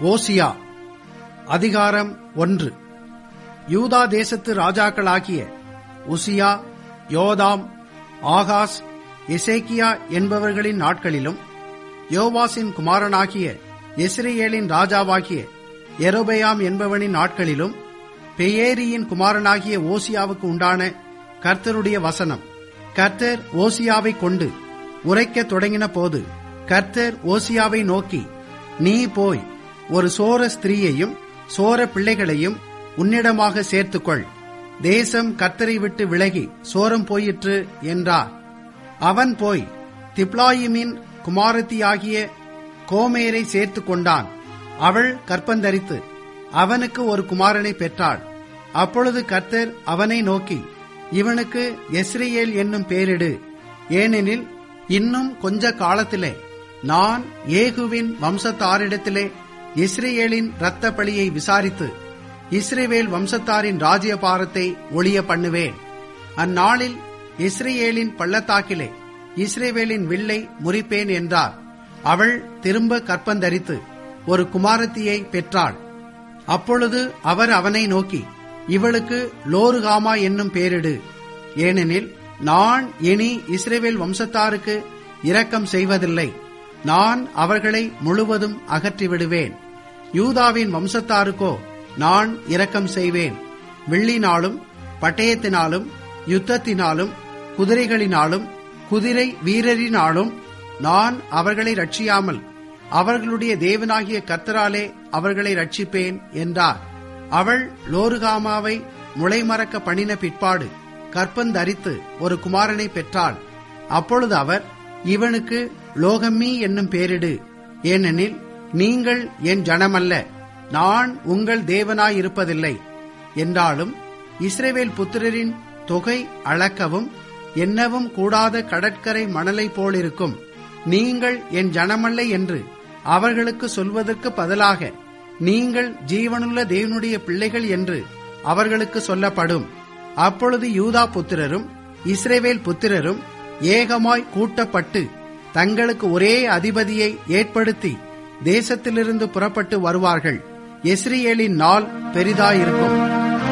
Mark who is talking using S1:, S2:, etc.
S1: ஓசியா அதிகாரம் ஒன்று யூதா தேசத்து ராஜாக்களாகிய உசியா யோதாம் ஆகாஸ் எசேக்கியா என்பவர்களின் நாட்களிலும் யோவாசின் குமாரனாகிய எஸ்ரேலின் ராஜாவாகிய எரோபெயாம் என்பவனின் நாட்களிலும் பெயேரியின் குமாரனாகிய ஓசியாவுக்கு உண்டான கர்த்தருடைய வசனம் கர்த்தர் ஓசியாவை கொண்டு உரைக்கத் தொடங்கின போது கர்த்தர் ஓசியாவை நோக்கி நீ போய் ஒரு சோர ஸ்திரீயையும் சோர பிள்ளைகளையும் உன்னிடமாக சேர்த்துக்கொள் தேசம் கர்த்தரை விட்டு விலகி சோரம் போயிற்று என்றார் அவன் போய் திப்லாயிமின் குமாரத்தியாகிய கோமேரை சேர்த்து கொண்டான் அவள் கற்பந்தரித்து அவனுக்கு ஒரு குமாரனை பெற்றாள் அப்பொழுது கர்த்தர் அவனை நோக்கி இவனுக்கு எஸ்ரியேல் என்னும் பேரிடு ஏனெனில் இன்னும் கொஞ்ச காலத்திலே நான் ஏகுவின் வம்சத்தாரிடத்திலே இஸ்ரேலின் இரத்த பலியை விசாரித்து இஸ்ரேவேல் வம்சத்தாரின் ராஜ்யபாரத்தை ஒளிய பண்ணுவேன் அந்நாளில் இஸ்ரேலின் பள்ளத்தாக்கிலே இஸ்ரேவேலின் வில்லை முறிப்பேன் என்றார் அவள் திரும்ப கற்பந்தரித்து ஒரு குமாரத்தியை பெற்றாள் அப்பொழுது அவர் அவனை நோக்கி இவளுக்கு லோருகாமா என்னும் பேரிடு ஏனெனில் நான் இனி இஸ்ரேவேல் வம்சத்தாருக்கு இரக்கம் செய்வதில்லை நான் அவர்களை முழுவதும் அகற்றிவிடுவேன் யூதாவின் வம்சத்தாருக்கோ நான் இரக்கம் செய்வேன் வெள்ளினாலும் பட்டயத்தினாலும் யுத்தத்தினாலும் குதிரைகளினாலும் குதிரை வீரரினாலும் நான் அவர்களை ரட்சியாமல் அவர்களுடைய தேவனாகிய கர்த்தராலே அவர்களை ரட்சிப்பேன் என்றார் அவள் லோருகாமாவை முளைமறக்க பண்ணின பிற்பாடு கற்பந்தரித்து ஒரு குமாரனை பெற்றாள் அப்பொழுது அவர் இவனுக்கு லோகம்மி என்னும் பேரிடு ஏனெனில் நீங்கள் என் ஜனமல்ல நான் உங்கள் தேவனாயிருப்பதில்லை என்றாலும் இஸ்ரேவேல் புத்திரரின் தொகை அளக்கவும் எண்ணவும் கூடாத கடற்கரை மணலை போலிருக்கும் நீங்கள் என் ஜனமல்ல என்று அவர்களுக்கு சொல்வதற்கு பதிலாக நீங்கள் ஜீவனுள்ள தேவனுடைய பிள்ளைகள் என்று அவர்களுக்கு சொல்லப்படும் அப்பொழுது யூதா புத்திரரும் இஸ்ரேவேல் புத்திரரும் ஏகமாய் கூட்டப்பட்டு தங்களுக்கு ஒரே அதிபதியை ஏற்படுத்தி தேசத்திலிருந்து புறப்பட்டு வருவார்கள் எஸ்ரியேலின் நாள் பெரிதாயிருக்கும்